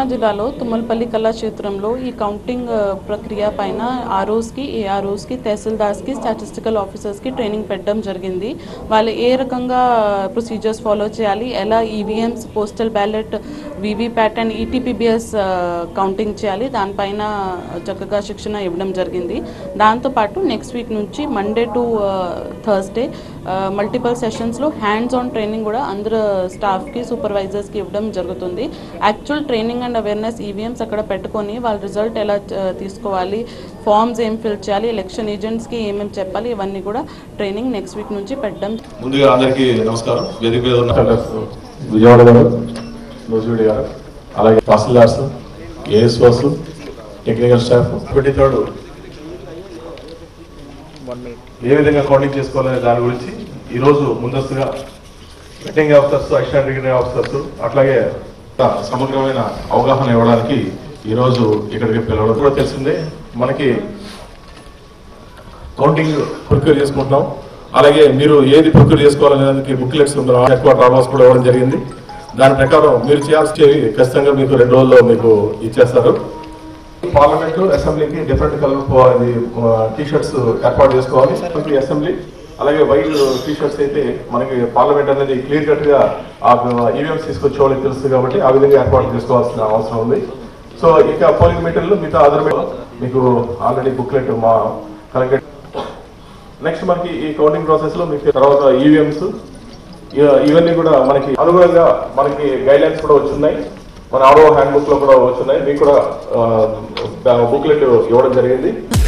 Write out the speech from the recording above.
జిల్లాలో తుమ్మలపల్లి కళాక్షేత్రంలో ఈ కౌంటింగ్ ఆ, ప్రక్రియ పైన ఆర్ఓస్కి ఏఆర్ఓస్కి తహసీల్దార్స్కి స్టాటిస్టికల్ ఆఫీసర్స్కి ట్రైనింగ్ పెట్టడం జరిగింది వాళ్ళు ఏ రకంగా ప్రొసీజర్స్ ఫాలో చేయాలి ఎలా EVMs postal ballot VVPAT and ETPBS counting చేయాలి దానిపైన చక్కగా శిక్షణ ఇవ్వడం జరిగింది దాంతోపాటు నెక్స్ట్ వీక్ నుంచి మండే టు థర్స్డే మల్టిపల్ సెషన్స్లో హ్యాండ్స్ ఆన్ ట్రైనింగ్ కూడా అందరు స్టాఫ్కి సూపర్వైజర్స్కి ఇవ్వడం జరుగుతుంది actual training and awareness EVMs అక్కడ పెట్టుకొని వాళ్ళ రిజల్ట్ ఎలా ఆ, తీసుకోవాలి ఫామ్స్ ఏం ఫిల్ చేయాలి ఎలక్షన్ ఏజెంట్స్కి ఏమేమి చెప్పాలి ఇవన్నీ కూడా ట్రైనింగ్ నెక్స్ట్ వీక్ నుంచి పెట్టడం ముందుగా అందరికీ నమస్కారం వేదిక మీద ఉన్న కలెక్టర్స్ విజయవాడ గారు నూజివీడి గారు అలాగే tahsildars ASOs technical staff twenty third ఏ విధంగా కౌంటింగ్ చేసుకోవాలనే దాని గురించి ఈరోజు ముందస్తుగా returning officers assistant returning officers అట్లాగే సమగ్రమైన అవగాహన ఇవ్వడానికి ఈరోజు ఇక్కడికి పిలవడం కూడా తెలిసిందే మనకి కౌంటింగ్ ప్రొక్యూర్ చేసుకుంటున్నాం అలాగే మీరు ఏది ప్రొక్యూర్ చేసుకోవాలనే దానికి బుక్లెట్స్ హెడ్ క్వార్టర్ ఆల్మోస్ట్ కూడా ఇవ్వడం జరిగింది దాని ప్రకారం మీరు చేయాల్సి ఖచ్చితంగా మీకు రెండు రోజుల్లో మీకు ఇచ్చేస్తారు పార్లమెంట్ అసెంబ్లీకి డిఫరెంట్ కలర్ టీ షర్ట్స్ ఏర్పాటు చేసుకోవాలి మనకి అసెంబ్లీ అలాగే వైట్ టీ షర్ట్స్ అయితే మనకి పార్లమెంట్ అనేది క్లియర్ కట్ గా ఆ ఈవీఎంస్ తీసుకొచ్చే వాళ్ళకి తెలుస్తుంది కాబట్టి ఆ విధంగా ఏర్పాటు చేసుకోవాల్సిన అవసరం ఉంది సో ఇక పోలింగ్ మీటర్లు మిగతా అదర్ మీకు ఆల్రెడీ బుక్లెట్ మా కలెక్టర్ నెక్స్ట్ మనకి ఈ కౌంటింగ్ ప్రాసెస్ లో మీకు తర్వాత ఈవీఎంస్ ఇవన్నీ కూడా మనకి అనుగుణంగా మనకి గైడ్ లైన్స్ కూడా వచ్చున్నాయి మన ఆరో హ్యాండ్ బుక్ లో కూడా వచ్చున్నాయి మీకు కూడా బుక్లెట్ ఇవ్వడం జరిగింది